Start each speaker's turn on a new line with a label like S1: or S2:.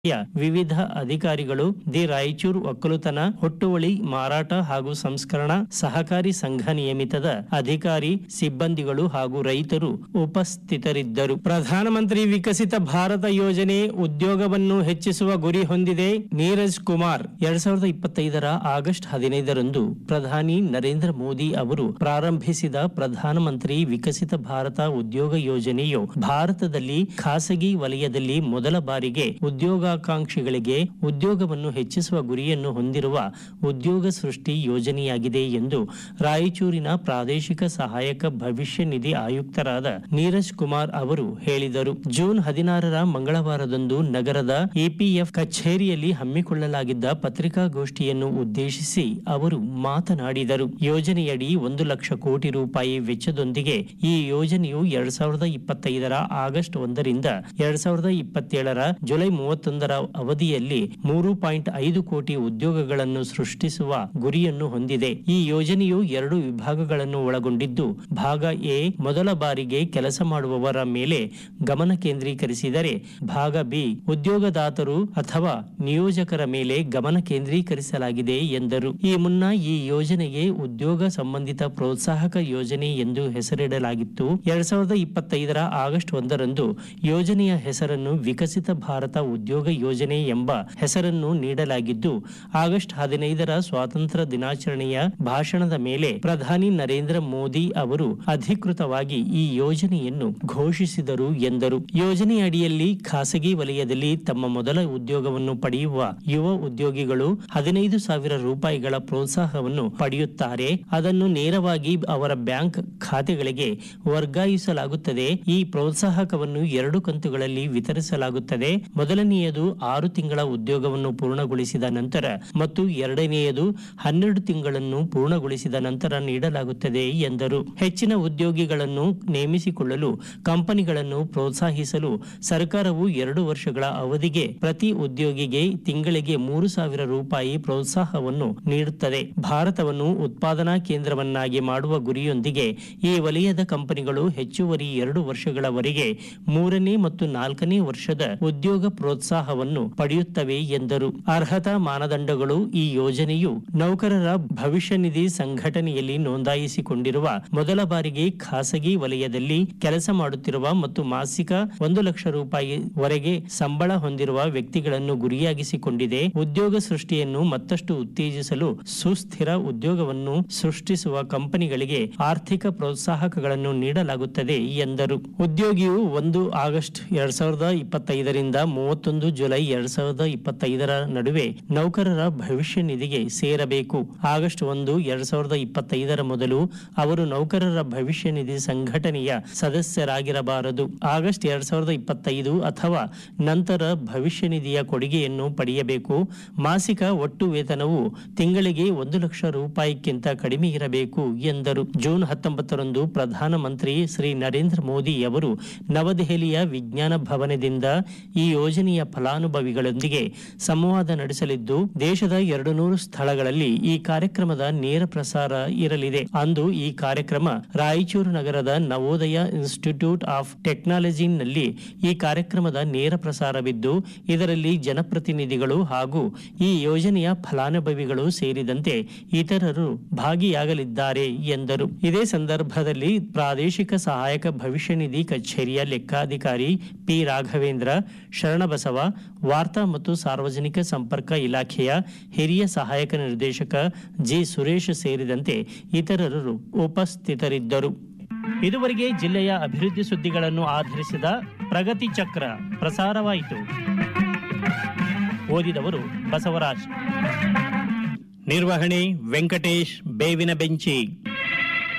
S1: ಯ ವಿವಿಧ ಅಧಿಕಾರಿಗಳು ದಿ ರಾಯಚೂರು ಒಕ್ಕಲುತನ ಹುಟ್ಟುವಳಿ ಮಾರಾಟ ಹಾಗೂ ಸಂಸ್ಕರಣಾ ಸಹಕಾರಿ ಸಂಘ ನಿಯಮಿತದ ಅಧಿಕಾರಿ ಸಿಬ್ಬಂದಿಗಳು ಹಾಗೂ ರೈತರು ಉಪಸ್ಥಿತರಿದ್ದರು ಪ್ರಧಾನಮಂತ್ರಿ ವಿಕಸಿತ ಭಾರತ ಯೋಜನೆ ಉದ್ಯೋಗವನ್ನು ಹೆಚ್ಚಿಸುವ ಗುರಿ ಹೊಂದಿದೆ ನೀರಜ್ ಕುಮಾರ್ ಎರಡ್ ಸಾವಿರದ ಇಪ್ಪತ್ತೈದರ ಆಗಸ್ಟ್ ಹದಿನೈದರಂದು ಪ್ರಧಾನಿ ನರೇಂದ್ರ ಮೋದಿ ಅವರು ಪ್ರಾರಂಭಿಸಿದ ಪ್ರಧಾನಮಂತ್ರಿ ವಿಕಸಿತ ಭಾರತ ಉದ್ಯೋಗ ಯೋಜನೆಯು ಭಾರತದಲ್ಲಿ ಖಾಸಗಿ ವಲಯದಲ್ಲಿ ಮೊದಲ ಬಾರಿಗೆ ಉದ್ಯೋಗಾಕಾಂಕ್ಷಿಗಳಿಗೆ ಉದ್ಯೋಗವನ್ನು ಹೆಚ್ಚಿಸುವ ಗುರಿಯನ್ನು ಹೊಂದಿರುವ ಉದ್ಯೋಗ ಸೃಷ್ಟಿ ಯೋಜನೆಯಾಗಿದೆ ಎಂದು ರಾಯಚೂರಿನ ಪ್ರಾದೇಶಿಕ ಸಹಾಯಕ ಭವಿಷ್ಯ ನಿಧಿ ಆಯುಕ್ತರಾದ ನೀರಜ್ ಕುಮಾರ್ ಅವರು ಹೇಳಿದರು ಜೂನ್ ಹದಿನಾರರ ಮಂಗಳವಾರದಂದು ನಗರದ ಇಪಿಎಫ್ ಕಚೇರಿಯಲ್ಲಿ ಹಮ್ಮಿಕೊಳ್ಳಲಾಗಿದ್ದ ಪತ್ರಿಕಾಗೋಷ್ಠಿಯನ್ನು ಉದ್ದೇಶಿಸಿ ಅವರು ಮಾತನಾಡಿದರು ಯೋಜನೆಯಡಿ ಒಂದು ಲಕ್ಷ ಕೋಟಿ ರೂಪಾಯಿ ವೆಚ್ಚದೊಂದಿಗೆ ಈ ಯೋಜನೆಯು ಎರಡ್ ಸಾವಿರದ ಇಪ್ಪತ್ತೈದರ ಆಗಸ್ಟ್ ಒಂದರಿಂದ ಎರಡ್ ಸಾವಿರದ ಇಪ್ಪತ್ತೇಳರ ಜುಲೈ ಮೂವತ್ತೊಂದರ ಅವಧಿಯಲ್ಲಿ ಮೂರು ಪಾಯಿಂಟ್ ಐದು ಕೋಟಿ ಉದ್ಯೋಗಗಳನ್ನು ಸೃಷ್ಟಿಸುವ ಗುರಿಯನ್ನು ಹೊಂದಿದೆ ಈ ಯೋಜನೆಯು ಎರಡು ವಿಭಾಗಗಳನ್ನು ಒಳಗೊಂಡಿದ್ದು ಭಾಗ ಎ ಮೊದಲ ಬಾರಿಗೆ ಕೆಲಸ ಮಾಡುವವರ ಮೇಲೆ ಗಮನ ಕೇಂದ್ರೀಕರಿಸಿದರೆ ಭಾಗ ಬಿ ಉದ್ಯೋಗದಾತರು ಅಥವಾ ನಿಯೋಜಕರ ಮೇಲೆ ಗಮನ ಕೇಂದ್ರೀಕರಿಸಲಾಗಿದೆ ಎಂದರು ಈ ಮುನ್ನ ಈ ಯೋಜನೆಗೆ ಉದ್ಯೋಗ ಸಂಬಂಧಿತ ಪ್ರೋತ್ಸಾಹಕ ಯೋಜನೆ ಎಂದು ಹೆಸರಿಡಲಾಗಿತ್ತು ಎರಡ್ ಸಾವಿರದ ಇಪ್ಪತ್ತೈದರ ಆಗಸ್ಟ್ ಒಂದರಂದು ಯೋಜನೆಯ ಹೆಸರನ್ನು ವಿಕಸಿತ ಭಾರತ ಉದ್ಯೋಗ ಯೋಜನೆ ಎಂಬ ಹೆಸರನ್ನು ನೀಡಲಾಗಿದ್ದು ಆಗಸ್ಟ್ ಹದಿನೈದರ ಸ್ವಾತಂತ್ರ್ಯ ದಿನಾಚರಣೆಯ ಭಾಷಣದ ಮೇಲೆ ಪ್ರಧಾನಿ ನರೇಂದ್ರ ಮೋದಿ ಅವರು ಅಧಿಕೃತವಾಗಿ ಈ ಯೋಜನೆಯನ್ನು ಘೋಷಿಸಿದರು ಎಂದರು ಯೋಜನೆಯಡಿಯಲ್ಲಿ ಖಾಸಗಿ ವಲಯದಲ್ಲಿ ತಮ್ಮ ಮೊದಲ ಉದ್ಯೋಗವನ್ನು ಪಡೆಯುವ ಯುವ ಉದ್ಯೋಗಿಗಳು ಹದಿನೈದು ಸಾವಿರ ರೂಪಾಯಿಗಳ ಪ್ರೋತ್ಸಾಹವನ್ನು ಪಡೆಯುತ್ತಾರೆ ಅದನ್ನು ನೇರವಾಗಿ ಅವರ ಬ್ಯಾಂಕ್ ಖಾತೆಗಳಿಗೆ ವರ್ಗಾಯಿಸಲಾಗುತ್ತದೆ ಈ ಪ್ರೋತ್ಸಾಹಕವನ್ನು ಎರಡು ಕಂತುಗಳಲ್ಲಿ ವಿತರಿಸಲಾಗುತ್ತದೆ ಮೊದಲನೆಯದು ಆರು ತಿಂಗಳ ಉದ್ಯೋಗವನ್ನು ಪೂರ್ಣಗೊಳಿಸಿದ ನಂತರ ಮತ್ತು ಎರಡನೆಯದು ಹನ್ನೆರಡು ತಿಂಗಳನ್ನು ಪೂರ್ಣಗೊಳಿಸಿದ ನಂತರ ನೀಡಲಾಗುತ್ತದೆ ಎಂದರು ಹೆಚ್ಚಿನ ಉದ್ಯೋಗಿಗಳನ್ನು ನೇಮಿಸಿಕೊಳ್ಳಲು ಕಂಪನಿಗಳನ್ನು ಪ್ರೋತ್ಸಾಹಿಸಲು ಸರ್ಕಾರವು ಎರಡು ವರ್ಷಗಳ ಅವಧಿಗೆ ಪ್ರತಿ ಉದ್ಯೋಗಿಗೆ ತಿಂಗಳಿಗೆ ಮೂರು ಸಾವಿರ ರೂಪಾಯಿ ಪ್ರೋತ್ಸಾಹವನ್ನು ನೀಡುತ್ತದೆ ಭಾರತವನ್ನು ಉತ್ಪಾದನಾ ಕೇಂದ್ರವನ್ನಾಗಿ ಮಾಡುವ ಗುರಿಯೊಂದಿಗೆ ಈ ವಲಯದ ಕಂಪನಿಗಳು ಹೆಚ್ಚುವರಿ ಎರಡು ವರ್ಷಗಳವರೆಗೆ ಮೂರನೇ ಮತ್ತು ನಾಲ್ಕನೇ ವರ್ಷದ ಉದ್ಯೋಗ ಪ್ರೋತ್ಸಾಹವನ್ನು ಪಡೆಯುತ್ತವೆ ಎಂದರು ಅರ್ಹತಾ ಮಾನದಂಡಗಳು ಈ ಯೋಜನೆಯು ನೌಕರರ ಭವಿಷ್ಯ ನಿಧಿ ಸಂಘಟನೆಯಲ್ಲಿ ನೋಂದಾಯಿಸಿಕೊಂಡಿರುವ ಮೊದಲ ಬಾರಿಗೆ ಖಾಸಗಿ ವಲಯದಲ್ಲಿ ಕೆಲಸ ಮಾಡುತ್ತಿರುವ ಮತ್ತು ಮಾಸಿಕ ಒಂದು ಲಕ್ಷ ರೂಪಾಯಿ ವರೆಗೆ ಸಂಬಳ ಹೊಂದಿರುವ ವ್ಯಕ್ತಿಗಳನ್ನು ಗುರಿಯಾಗಿಸಿಕೊಂಡಿದೆ ಉದ್ಯೋಗ ಸೃಷ್ಟಿಯನ್ನು ಮತ್ತಷ್ಟು ಉತ್ತೇಜಿಸಲು ಸುಸ್ಥಿರ ಉದ್ಯೋಗವನ್ನು ಸೃಷ್ಟಿಸುವ ಕಂಪನಿಗಳಿಗೆ ಆರ್ಥಿಕ ಪ್ರೋತ್ಸಾಹಕಗಳನ್ನು ನೀಡಲಾಗುತ್ತದೆ ಎಂದರು ಉದ್ಯೋಗಿಯು ಒಂದು ಆಗಸ್ಟ್ ಎರಡ್ ಸಾವಿರದ ಇಪ್ಪತ್ತೈದರಿಂದ ಮೂವತ್ತೊಂದು ಜುಲೈ ಎರಡ್ ಸಾವಿರದ ಇಪ್ಪತ್ತೈದರ ನಡುವೆ ನೌಕರರ ಭವಿಷ್ಯ ನಿಧಿಗೆ ಸೇರಬೇಕು ಆಗಸ್ಟ್ ಒಂದು ಎರಡ್ ಸಾವಿರದ ಇಪ್ಪತ್ತೈದರ ಮೊದಲು ಅವರು ನೌಕರರ ಭವಿಷ್ಯ ನಿಧಿ ಸಂಘಟನೆಯ ಸದಸ್ಯರಾಗಿರಬಾರದು ಆಗಸ್ಟ್ ಎರಡ್ ಸಾವಿರದ ಇಪ್ಪತ್ತೈದು ಅಥವಾ ನಂತರ ಭವಿಷ್ಯ ನಿಧಿಯ ಕೊಡುಗೆಯನ್ನು ಪಡೆಯಬೇಕು ಮಾಸಿಕ ಒಟ್ಟು ವೇತನವು ತಿಂಗಳಿಗೆ ಒಂದು ಲಕ್ಷ ರೂಪಾಯಿಗಿಂತ ಕಡಿಮೆ ಇರಬೇಕು ಎಂದರು ಜೂನ್ ಹತ್ತೊಂಬತ್ತರಂದು ಪ್ರಧಾನಮಂತ್ರಿ ಶ್ರೀ ನರೇಂದ್ರ ಮೋದಿ ಅವರು ನವದೆಹಲಿಯ ವಿಜ್ಞಾನ ಭವನದಿಂದ ಈ ಯೋಜನೆಯ ಫಲಾನುಭವಿಗಳೊಂದಿಗೆ ಸಂವಾದ ನಡೆಸಲಿದ್ದು ದೇಶದ ಎರಡು ನೂರು ಸ್ಥಳಗಳಲ್ಲಿ ಈ ಕಾರ್ಯಕ್ರಮದ ನೇರ ಪ್ರಸಾರ ಇರಲಿದೆ ಅಂದು ಈ ಕಾರ್ಯಕ್ರಮ ರಾಯಚೂರು ನಗರದ ನವೋದಯ ಇನ್ಸ್ಟಿಟ್ಯೂಟ್ ಆಫ್ ಟೆಕ್ನಾಲಜಿನಲ್ಲಿ ಈ ಕಾರ್ಯಕ್ರಮದ ನೇರ ಪ್ರಸಾರವಿದ್ದು ಇದರಲ್ಲಿ ಜನಪ್ರತಿನಿಧಿಗಳು ಹಾಗೂ ಈ ಯೋಜನೆಯ ಫಲಾನುಭವಿಗಳು ಸೇರಿದಂತೆ ಇತರರು ಭಾಗಿಯಾಗಲಿದ್ದಾರೆ ಎಂದರು ಇದೇ ಸಂದರ್ಭದಲ್ಲಿ ಪ್ರಾದೇಶಿಕ ಸಹಾಯಕ ಭವಿಷ್ಯ ನಿಧಿ ಕಚೇರಿಯ ಲೆಕ್ಕಾಧಿಕಾರಿ ಪಿ ರಾಘವೇಂದ್ರ ಶರಣಬಸವ ವಾರ್ತಾ ಮತ್ತು ಸಾರ್ವಜನಿಕ ಸಂಪರ್ಕ ಇಲಾಖೆಯ ಹಿರಿಯ ಸಹಾಯಕ ನಿರ್ದೇಶಕ ಜಿ ಸುರೇಶ್ ಸೇರಿದಂತೆ ಇತರರು ಉಪಸ್ಥಿತರಿದ್ದರು ಇದುವರೆಗೆ ಜಿಲ್ಲೆಯ ಅಭಿವೃದ್ಧಿ ಸುದ್ದಿಗಳನ್ನು ಆಧರಿಸಿದ ಪ್ರಗತಿ ಚಕ್ರ ಪ್ರಸಾರವಾಯಿತು ಓದಿದವರು ಬಸವರಾಜ್ ನಿರ್ವಹಣೆ ವೆಂಕಟೇಶ್ ಬೇವಿನ ಬೆಂಚಿ